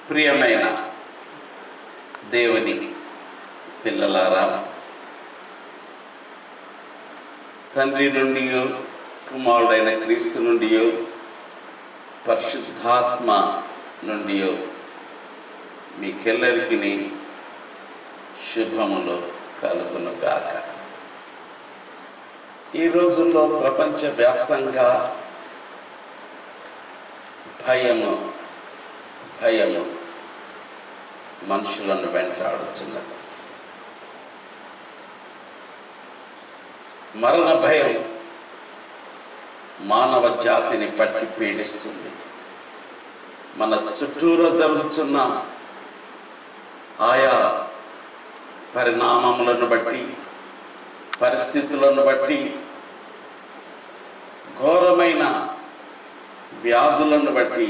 ప్రియమైన దేవుని పిల్లలారా తండ్రి నుండి కుమారుడైన క్రీస్తు నుండి పరిశుద్ధాత్మ నుండి మీకెల్లరికి శుభములు కలుగును గాక ఈ రోజుల్లో ప్రపంచవ్యాప్తంగా భయము భయము మనుషులను వెంటాడుతున్నది మరణ భయం మానవ జాతిని పట్టి పీడిస్తుంది మన చుట్టూరా జరుగుతున్న ఆయా పరిణామములను బట్టి పరిస్థితులను బట్టి ఘోరమైన వ్యాధులను బట్టి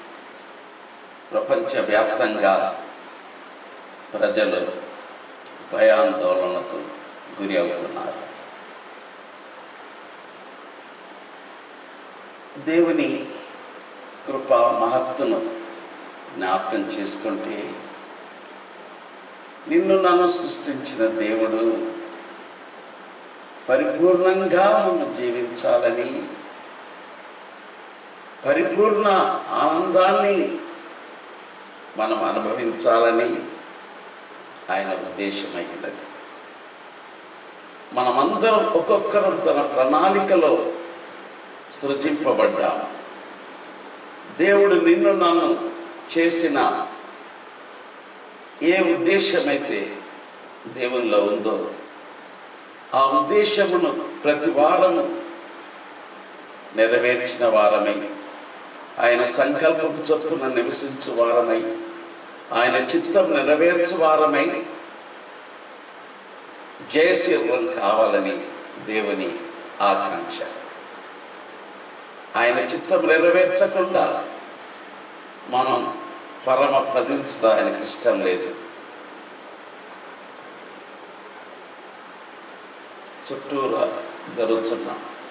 ప్రపంచవ్యాప్తంగా ప్రజలు భయాందోళనకు గురి అవుతున్నారు దేవుని కృప మహత్తును జ్ఞాపకం చేసుకుంటే నిన్ను నన్ను సృష్టించిన దేవుడు పరిపూర్ణంగా మనం జీవించాలని పరిపూర్ణ ఆనందాన్ని మనం అనుభవించాలని ఆయన ఉద్దేశమైనది మనమందరం ఒక్కొక్కరం తన ప్రణాళికలో సృజింపబడ్డాము దేవుడు నిన్ను నన్ను చేసిన ఏ ఉద్దేశమైతే దేవుల్లో ఉందో ఆ ఉద్దేశమును ప్రతి వారము నెరవేర్చిన వారమై ఆయన సంకల్పపు చొప్పున నివసించు వారమై ఆయన చిత్తం నెరవేర్చు వారమై జయశీర్వం కావాలని దేవుని ఆకాంక్ష ఆయన చిత్తం నెరవేర్చకుండా మనం పరమ పదించడం ఆయనకి ఇష్టం లేదు చుట్టూరా జరుగుతున్న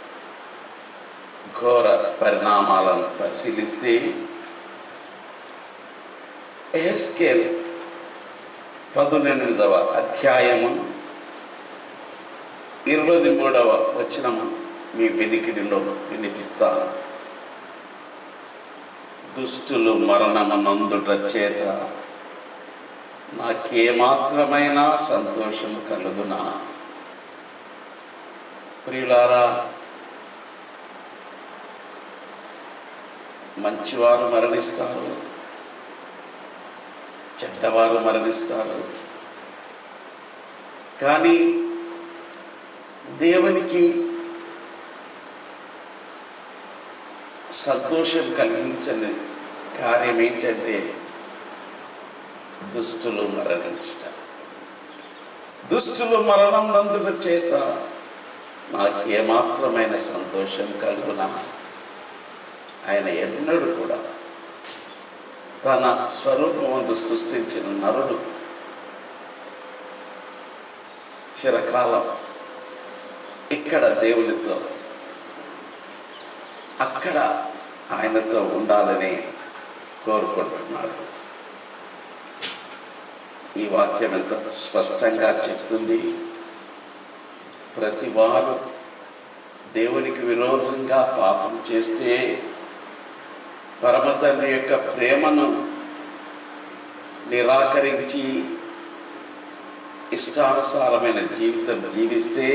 ఘోర పరిణామాలను పరిశీలిస్తే ఎస్కేల్ పదునెనిమిదవ అధ్యాయము ఇరవై మూడవ వచనము మీ వెనికిడిలో వినిపిస్తాను దుష్టులు మరణము నందుట చేత నాకేమాత్రమైన సంతోషము కలుగునా ప్రియులారా మంచివారు మరణిస్తారు చెడ్డవారు మరణిస్తారు కానీ దేవునికి సంతోషం కలిగించని కార్యం ఏంటంటే దుష్టులు మరణించటం దుష్టులు మరణం నందుట చేత నాకేమాత్రమైన సంతోషం కలుగునా ఆయన ఎన్నడూ కూడా తన స్వరూపమందు సృష్టించిన నరుడు చిరకాలం ఇక్కడ దేవునితో అక్కడ ఆయనతో ఉండాలని కోరుకుంటున్నాడు ఈ వాక్యం ఎంత స్పష్టంగా చెప్తుంది ప్రతి వారు దేవునికి విరోధంగా పాపం చేస్తే పరమతండ్రి యొక్క ప్రేమను నిరాకరించి ఇష్టానుసారమైన జీవితం జీవిస్తే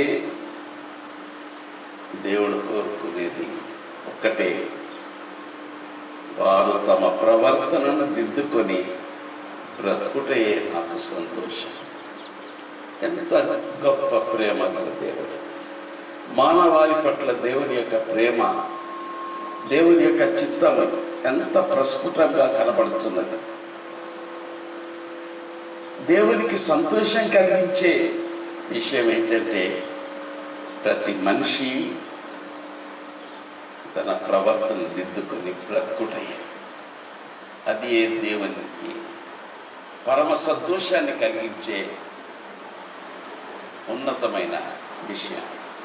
దేవుడు కోరుకునేది ఒక్కటే వారు తమ ప్రవర్తనను దిద్దుకొని బ్రతుకుటయే నాకు సంతోషం ఎంత గొప్ప ప్రేమ గల దేవుడు మానవాళి పట్ల దేవుని యొక్క ప్రేమ దేవుని యొక్క చిత్తం ఎంత ప్రస్ఫుటంగా కనబడుతున్నది దేవునికి సంతోషం కలిగించే విషయం ఏంటంటే ప్రతి మనిషి తన ప్రవర్తన దిద్దుకొని బ్రతుకుటయే అది ఏ దేవునికి పరమ సంతోషాన్ని కలిగించే ఉన్నతమైన విషయం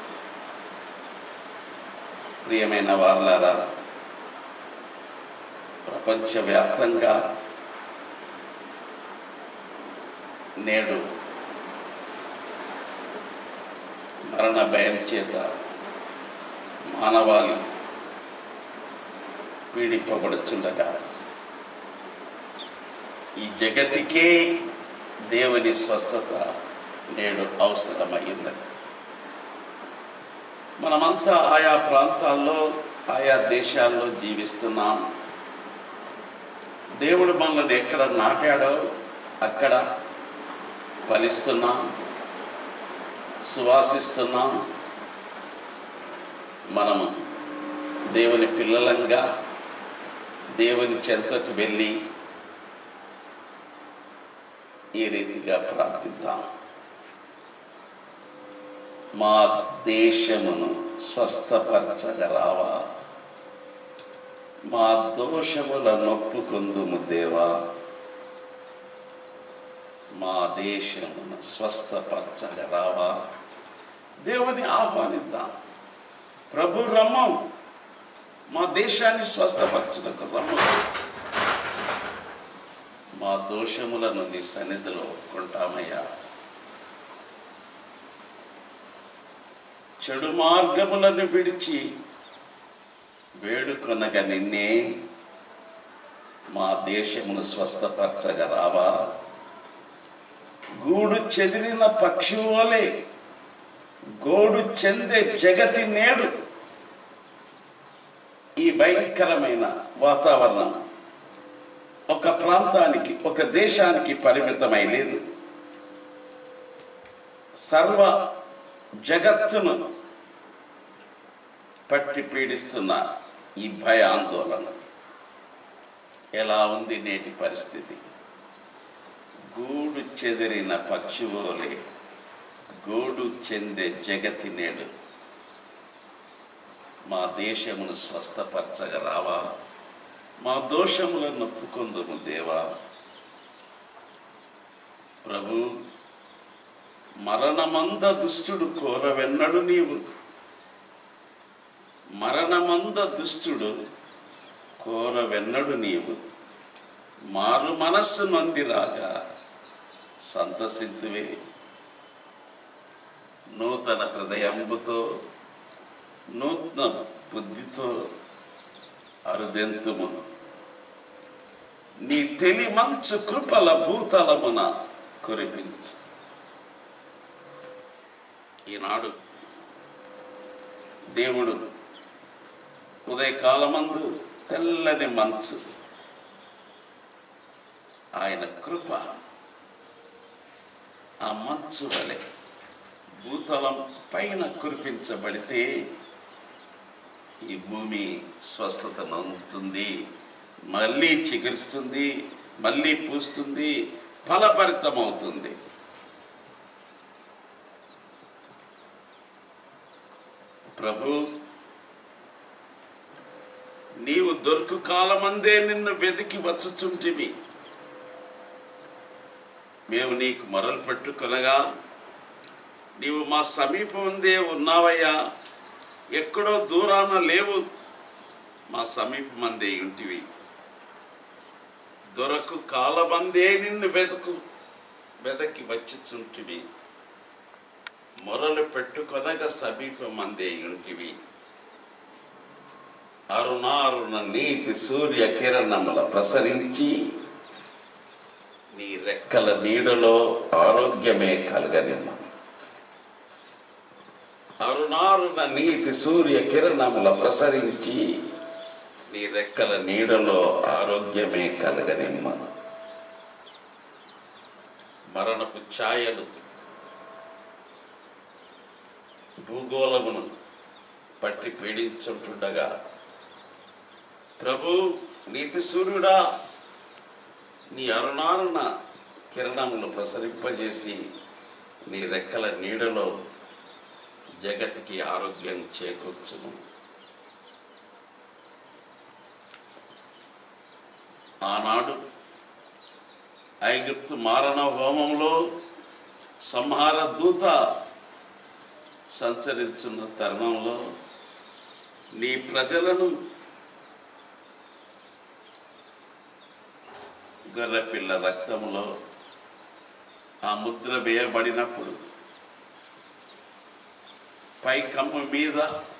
ప్రియమైన వాళ్ళారా ప్రపంచవ్యాప్తంగా నేడు మరణ భయం చేత మానవాళి పీడింపబడుచుండగా ఈ జగతికే దేవుని స్వస్థత నేడు అవసరమై ఉన్నది మనమంతా ఆయా ప్రాంతాల్లో ఆయా దేశాల్లో జీవిస్తున్నాం దేవుడు మనల్ని ఎక్కడ నాటాడో అక్కడ ఫలిస్తున్నాం సువాసిస్తున్నాం మనము దేవుని పిల్లలంగా దేవుని చెంతకు వెళ్ళి ఈ రీతిగా ప్రార్థిద్దాం మా దేశమును స్వస్థపరచగరావా మా దోషముల నొప్పుకుందుము దేవా మా దేశమును స్వస్థపరచగరావా దేవుని ఆహ్వానిద్దాం ప్రభు రమ్మం మా దేశాన్ని స్వస్థపరచుటకు రమ్మం మా దోషములను నీ సన్నిధిలో ఒప్పుకుంటామయ్యా చెడు మార్గములను విడిచి వేడుకొనగా నిన్నే మా దేశమును స్వస్థపరచగా రావా గూడు చెదిరిన పక్షి వలె గోడు చెందే జగతి నేడు ఈ భయంకరమైన వాతావరణం ఒక ప్రాంతానికి ఒక దేశానికి పరిమితమై లేదు సర్వ జగత్తును పట్టి పీడిస్తున్న ఈ భయ ఆందోళన ఎలా ఉంది నేటి పరిస్థితి గూడు చెదిరిన పక్షువోలే గూడు చెందే జగతి నేడు మా దేశమును స్వస్థపరచగా రావా మా దోషములను నొప్పుకుందుము దేవా ప్రభు మరణమంద దుష్టుడు కోరవెన్నడు నీవు మరణమంద దుష్టుడు కోరవెన్నడు నీవు మారు మనస్సు నొందిరాగా సంతసిద్దువే నూతన హృదయంబుతో నూతన బుద్ధితో అరుదెంతుము నీ తెలి మంచు కృపల భూతలమున కురిపించు ఈనాడు దేవుడు ఉదయకాలమందు తెల్లని మంచు ఆయన కృప ఆ మంచు వలె భూతలం పైన కురిపించబడితే ఈ భూమి స్వస్థత నొందుతుంది మళ్ళీ చిగురుస్తుంది మళ్ళీ పూస్తుంది ఫలపరితమవుతుంది ప్రభు నీవు దొరుకు కాలమందే నిన్ను వెతికి వచ్చుచుంటివి మేము నీకు మొరలు పెట్టుకొనగా నీవు మా సమీపమందే ఉన్నావయ్యా ఎక్కడో దూరాన లేవు మా సమీపమందే ఇంటివి దొరకు కాలమందే నిన్ను వెతుకు వెదకి వచ్చిచుంటివి మొరలు పెట్టుకొనగా సమీపమందే ఇంటివి అరుణారుణ నీతి సూర్య కిరణముల ప్రసరించి నీ రెక్కల నీడలో ఆరోగ్యమే కలగనిమ్మ అరుణారుణ నీతి సూర్య కిరణముల ప్రసరించి నీ రెక్కల నీడలో ఆరోగ్యమే కలగనిమ్మ మరణపు ఛాయలు భూగోళమును పట్టి పీడించుంటుండగా ప్రభు నీతి సూర్యుడా నీ అరుణారుణ కిరణములు ప్రసరింపజేసి నీ రెక్కల నీడలో జగతికి ఆరోగ్యం చేకూర్చును ఆనాడు ఐగుప్తు మారణ హోమంలో సంహార దూత సంచరించున్న తరుణంలో నీ ప్రజలను గొర్రెపిల్ల రక్తములో ఆ ముద్ర వేయబడినప్పుడు పై కమ్ము మీద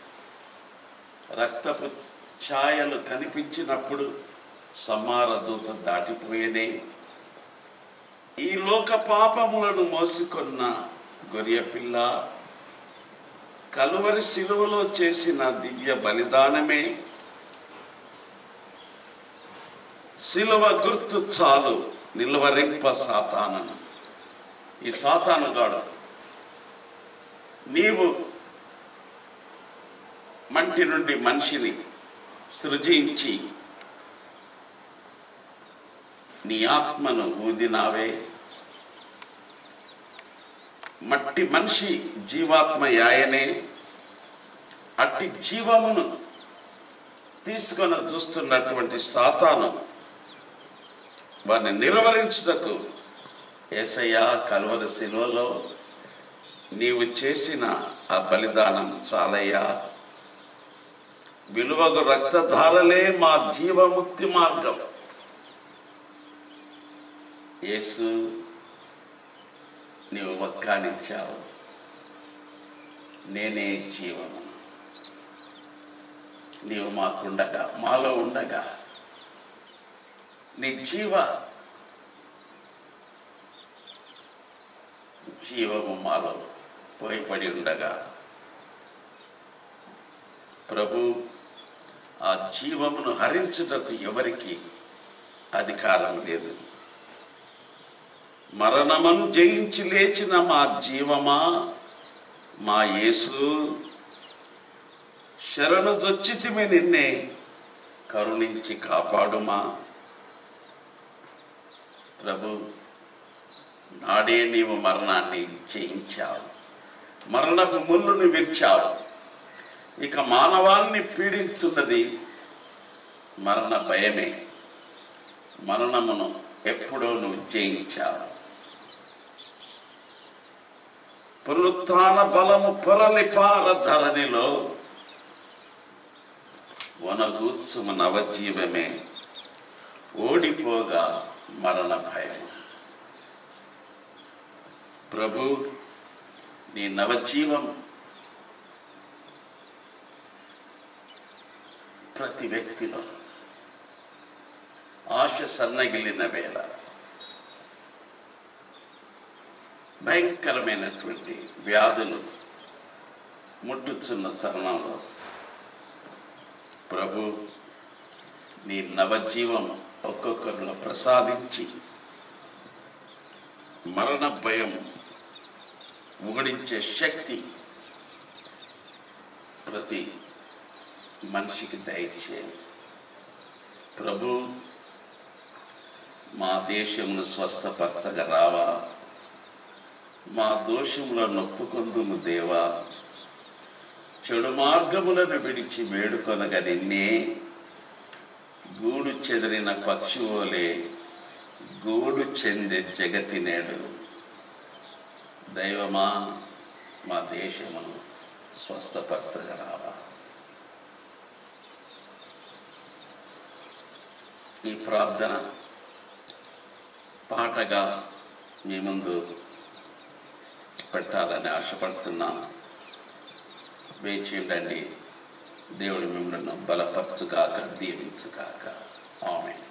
రక్తపు ఛాయలు కనిపించినప్పుడు సమ్మార దూత దాటిపోయేనే ఈ లోక పాపములను మోసుకున్న గొర్రె పిల్ల కలువరి శిలువలో చేసిన దివ్య బలిదానమే శిలువ గుర్తు చాలు నిలువరింప సాతానను ఈ సాతానుగాడు నీవు మంటి నుండి మనిషిని సృజించి నీ ఆత్మను ఊదినావే మట్టి మనిషి జీవాత్మ యాయనే అట్టి జీవమును తీసుకొని చూస్తున్నటువంటి సాతాను వారిని నిలువరించుటకు ఏసయ్య కలువరి శిలువలో నీవు చేసిన ఆ బలిదానం చాలయ్యా విలువగు రక్తధారలే మా జీవముక్తి మార్గం యేసు నీవు వక్కానిచ్చావు నేనే జీవము నీవు మాకుండగా మాలో ఉండగా నీ జీవ జీవము మాలో పోయిపడి ఉండగా ప్రభు ఆ జీవమును హరించుటకు ఎవరికి అధికారం లేదు మరణమును జయించి లేచిన మా జీవమా మా యేసు శరణు జొచ్చితిమి నిన్నే కరుణించి కాపాడుమా ప్రభు నాడే నీవు మరణాన్ని జయించావు మరణపు ముళ్ళును విరిచావు ఇక మానవాన్ని పీడించున్నది మరణ భయమే మరణమును ఎప్పుడో నువ్వు జయించావు పునరుత్థాన బలము పొరలి పార ధరణిలో వనగూర్చుమ నవజీవమే ఓడిపోగా మరణ భయం ప్రభు నీ నవజీవం ప్రతి వ్యక్తిలో ఆశ సన్నగిలిన వేళ భయంకరమైనటువంటి వ్యాధులు ముట్టుచున్న తరుణంలో ప్రభు నీ నవజీవం ఒక్కొక్కరిలో ప్రసాదించి మరణ భయం ఊడించే శక్తి ప్రతి మనిషికి దయచేయండి ప్రభు మా దేశమును స్వస్థపరచగా రావా మా దోషములను నొప్పుకొందుము దేవా చెడు మార్గములను విడిచి వేడుకొనగా నిన్నే గూడు చెదిరిన పక్షువోలే గూడు చెందే జగతి నేడు దైవమా మా దేశమును స్వస్థపరచగరావా ఈ ప్రార్థన పాటగా మీ ముందు పెట్టాలని ఆశపడుతున్నాను వేచి ఉండండి దేవుడు మిమ్మల్ని బలపరచుగాక దీవించుగాక ఆమె